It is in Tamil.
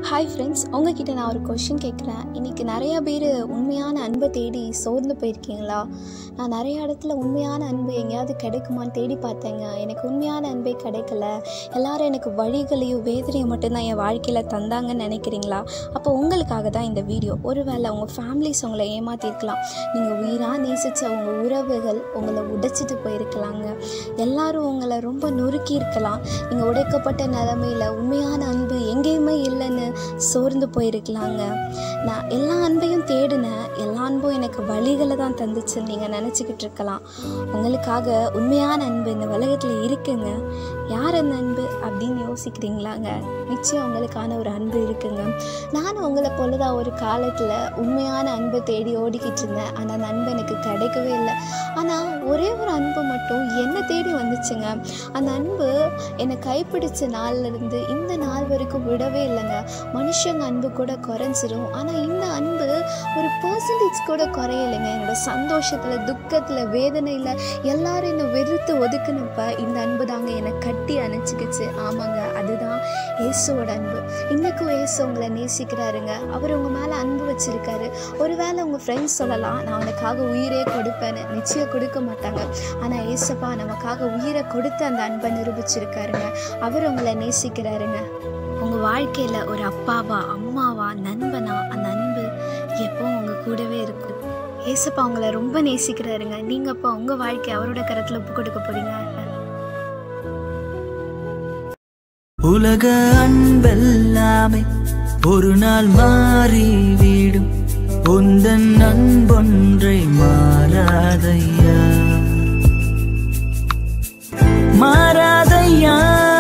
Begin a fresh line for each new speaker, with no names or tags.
ஹாய் ஃப்ரெண்ட்ஸ் உங்ககிட்ட நான் ஒரு கொஷின் கேட்குறேன் இன்றைக்கி நிறையா பேர் உண்மையான அன்பை தேடி சோர்ந்து போயிருக்கீங்களா நான் நிறைய இடத்துல உண்மையான அன்பு எங்கேயாவது கிடைக்குமான்னு தேடி பார்த்தேங்க எனக்கு உண்மையான அன்பே கிடைக்கல எல்லாரும் எனக்கு வழிகளையும் வேதனையும் மட்டும்தான் என் வாழ்க்கையில் தந்தாங்கன்னு நினைக்கிறீங்களா அப்போ உங்களுக்காக தான் இந்த வீடியோ ஒருவேளை உங்கள் ஃபேமிலிஸ் உங்களை ஏமாற்றிருக்கலாம் நீங்கள் உயிராக நேசித்த உங்கள் உறவுகள் உங்களை உடைச்சிட்டு போயிருக்கலாங்க எல்லாரும் உங்களை ரொம்ப நொறுக்கி இருக்கலாம் நீங்கள் உடைக்கப்பட்ட நிலமையில் உண்மையான அன்பு எங்கேயுமே இல்லைன்னு சோர்ந்து போயிருக்கலாங்க நான் எல்லா அன்பையும் தேடினேன் எல்லா அன்பும் எனக்கு வழிகளை தான் தந்துச்சுன்னு நீங்கள் நினச்சிக்கிட்டு இருக்கலாம் உங்களுக்காக உண்மையான அன்பு இந்த உலகத்தில் இருக்குங்க யார் அந்த அன்பு அப்படின்னு யோசிக்கிறீங்களாங்க நிச்சயம் உங்களுக்கான ஒரு அன்பு இருக்குங்க நானும் உங்களை போல தான் ஒரு காலத்தில் உண்மையான அன்பை தேடி ஓடிக்கிட்டு இருந்தேன் ஆனால் அந்த அன்பு எனக்கு கிடைக்கவே இல்லை ஆனால் ஒரே ஒரு அன்பு மட்டும் என்னை தேடி வந்துச்சுங்க அந்த அன்பு என்னை கைப்பிடிச்ச நாள்ல இருந்து இந்த நாள் வரைக்கும் விடவே இல்லைங்க மனுஷங்க அன்பு கூட குறைஞ்சிரும் ஆனால் இந்த அன்பு ஒரு பர்சன்டேஜ் கூட குறையலைங்க என்னோட சந்தோஷத்தில் துக்கத்தில் வேதனையில் எல்லாரும் என்னை வெறுத்து ஒதுக்குனப்ப இந்த அன்பு தாங்க என்னை கட்டி அணைச்சிக்கிச்சு ஆமாங்க அதுதான் இயேசுவோட அன்பு இன்றைக்கும் இயேசு உங்களை நேசிக்கிறாருங்க அவர் உங்கள் மேலே அன்பு வச்சிருக்காரு ஒருவேளை உங்கள் ஃப்ரெண்ட்ஸ் சொல்லலாம் நான் உனக்காக உயிரே கொடுப்பேன்னு நிச்சயம் கொடுக்க மாட்டாங்க ஆனால் ஏசப்பா நமக்காக உயிரை கொடுத்து அந்த அன்பை நிரூபிச்சிருக்காருங்க அவர் உங்களை நேசிக்கிறாருங்க உங்கள் வாழ்க்கையில் ஒரு அப்பாவா அம்மாவா நண்பனா அந்த அன்பு எப்பவும் உங்கள் கூடவே இருக்கும் ஏசப்பா உங்களை ரொம்ப நேசிக்கிறாருங்க நீங்கள் அப்போ உங்கள் வாழ்க்கை அவரோட கரத்தில் ஒப்பு கொடுக்க போறீங்க
உலக அன்பெல்லாமே ஒரு நாள் மாறிவிடும் உந்தன் அன்பொன்றை மாறாதையா மாறாதையா